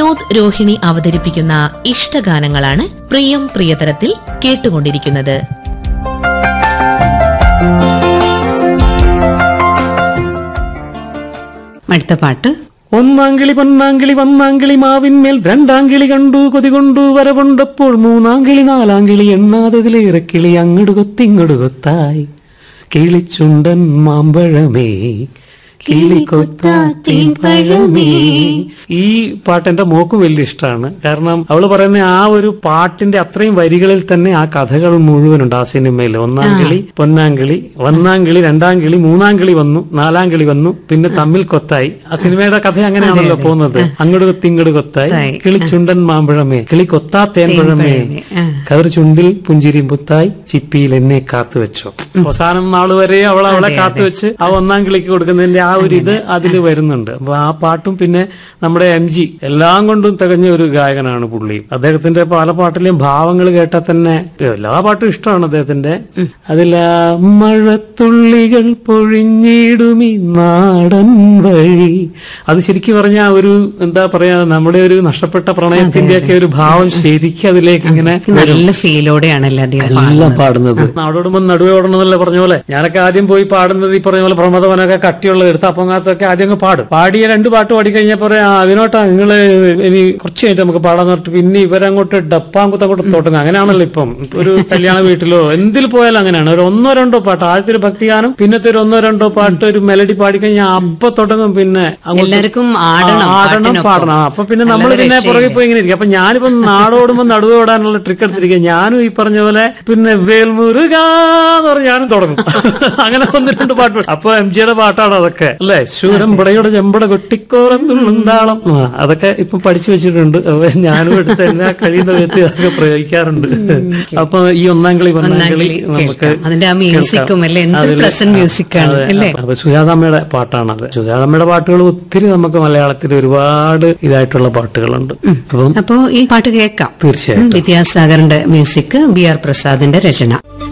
വിനോദ് രോഹിണി അവതരിപ്പിക്കുന്ന ഇഷ്ടഗാനങ്ങളാണ് പ്രിയം പ്രിയതരത്തിൽ കേട്ടുകൊണ്ടിരിക്കുന്നത് അടുത്ത പാട്ട് ഒന്നാങ്കിളി പൊന്നാങ്കിളി വന്നാങ്കിളി മാവിന്മേൽ രണ്ടാങ്കിളി കണ്ടു കൊതി കൊണ്ടു വരവുണ്ടപ്പോൾ മൂന്നാങ്കിളി നാലാങ്കിളി എണ്ണാതതിലേറെ കിളി അങ്ങോട്ട് കൊത്തിങ്ങോട്ട് കൊത്തായി കിളിച്ചുണ്ടൻ മാമ്പഴമേ കിളിക്കൊത്താത്തിപ്പഴമേ ഈ പാട്ട് എന്റെ മോക്ക് വലിയ ഇഷ്ടമാണ് കാരണം അവള് പറയുന്ന ആ ഒരു പാട്ടിന്റെ അത്രയും വരികളിൽ തന്നെ ആ കഥകൾ മുഴുവനുണ്ട് ആ സിനിമയിൽ ഒന്നാം കിളി പൊന്നാം കിളി ഒന്നാം കിളി രണ്ടാം കിളി മൂന്നാം കിളി വന്നു നാലാം കിളി വന്നു പിന്നെ തമ്മിൽ കൊത്തായി ആ സിനിമയുടെ കഥ അങ്ങനെയാണല്ലോ പോകുന്നത് അങ്ങോട്ട് കൊത്തി ഇങ്ങോട്ട് കൊത്തായി കൊത്തായി. കിളി ചുണ്ടൻ മാമ്പഴമേ കിളി കൊത്താ തേൻപഴമേ ആ. കതിർ ചുണ്ടിൽ പുഞ്ചിരി പുത്തായി ചിപ്പിയിൽ എന്നെ കാത്തു വെച്ചോ അവസാനം നാള് വരെ അവൾ അവളെ കാത്തു വെച്ച് ആ ഒന്നാം കിളിക്ക് കൊടുക്കുന്നതിന്റെ ആ ഒരു ഇത് അതിൽ വരുന്നുണ്ട് അപ്പൊ ആ പാട്ടും പിന്നെ നമ്മുടെ എം ജി എല്ലാം കൊണ്ടും തികഞ്ഞ ഒരു ഗായകനാണ് പുള്ളി അദ്ദേഹത്തിന്റെ പല പാട്ടിലെയും ഭാവങ്ങൾ കേട്ടാൽ തന്നെ എല്ലാ പാട്ടും ഇഷ്ടമാണ് അദ്ദേഹത്തിന്റെ അതിൽ ആ മഴത്തുള്ളികൾ പൊഴിഞ്ഞിടുമി നാടൻ വഴി അത് ശരിക്കും പറഞ്ഞ ഒരു എന്താ പറയാ നമ്മുടെ ഒരു നഷ്ടപ്പെട്ട പ്രണയത്തിന്റെ ഒക്കെ ഒരു ഭാവം ശരിക്കും അതിലേക്ക് ഇങ്ങനെ നല്ല ഫീലോടെയാണല്ലോ അദ്ദേഹം എല്ലാം പാടുന്നത് നാടോടുമ്പോ നടുവേ ഓടണമെന്നല്ലേ പറഞ്ഞ പോലെ ഞാനൊക്കെ ആദ്യം പോയി പാടുന്നത് ഈ പറഞ്ഞ പോലെ പ്രമദവനൊക്കെ കട്ടിയുള്ള എടുത്ത് അപ്പങ്ങാത്തൊക്കെ ആദ്യം അങ്ങ് പാടും പാടിയ രണ്ട് പാട്ട് പാടിക്കഴിഞ്ഞാൽ പറയാം ആ അതിനോട്ടാ നിങ്ങള് ഇനി കുറച്ച് കഴിഞ്ഞിട്ട് നമുക്ക് പാടാന്ന് പറഞ്ഞിട്ട് പിന്നെ ഇവരങ്ങോട്ട് ഡപ്പാങ്കുത്ത് അങ്ങോട്ട് തുടങ്ങും അങ്ങനെയാണല്ലോ ഇപ്പം ഒരു കല്യാണ വീട്ടിലോ എന്തിൽ പോയാലും അങ്ങനെയാണ് ഒരു ഒന്നോ രണ്ടോ പാട്ട് ആദ്യത്തെ ഒരു ഭക്തിഗാനം പിന്നത്തെ ഒരു ഒന്നോ രണ്ടോ പാട്ട് ഒരു മെലഡി പാടിക്കഴിഞ്ഞാൽ അപ്പൊ തുടങ്ങും പിന്നെ അങ്ങോട്ട് എല്ലാവർക്കും ആടണം, ആ, ആടണം പാട്ടിനൊപ്പം. പാടണം ആ, അപ്പൊ പിന്നെ നമ്മൾ അല്ലാതെ പിന്നെ പുറകെ രക്ഷയില്ല. പോയി ഇങ്ങനെ ഇരിക്കും അപ്പൊ ഞാനിപ്പോ നാടോടുമ്പോ നടുവ് ഓടാനുള്ള ട്രിക്ക് എടുത്തിരിക്കുക ഞാനും ഈ പറഞ്ഞ പോലെ പിന്നെ വേൽമുരുകാന്ന് പറഞ്ഞ് ഞാനും തുടങ്ങും അങ്ങനെ ഒന്ന് രണ്ട് പാട്ട് പാടും. അപ്പൊ എം ജിയുടെ പാട്ടാണ് അതൊക്കെ അല്ലെ ശൂരം പടയുടെ ചെമ്പട കൊട്ടിക്കോറം തുള്ളുന്താളം ആ, അതൊക്കെ ഇപ്പൊ പഠിച്ചു വെച്ചിട്ടുണ്ട് അപ്പൊ ഞാനും എടുത്ത് എല്ലാ കഴിയുന്ന വിധത്തിൽ അതൊക്കെ പ്രയോഗിക്കാറുണ്ട് അപ്പൊ ഈ ഒന്നാം കളി ഒന്നാം ഒന്നാം കളി കളി നമുക്ക് കേൾക്കാം. അതിന്റെ ആ മ്യൂസിക്കും കേൾക്കാം. അല്ലേ? എന്ത് അതില് pleasant music ആണ്, അതെ. അല്ലേ? അപ്പൊ സുജാതമ്മയുടെ പാട്ടാണത് സുജാതമ്മയുടെ പാട്ടുകൾ ഒത്തിരി നമുക്ക് മലയാളത്തിൽ ഒരുപാട് ഇതായിട്ടുള്ള പാട്ടുകളുണ്ട് അപ്പം അപ്പോ ഈ പാട്ട് കേൾക്കാം തീർച്ചയായിട്ടും വിദ്യാസാഗറിന്റെ മ്യൂസിക് ബി ആർ പ്രസാദിന്റെ രചന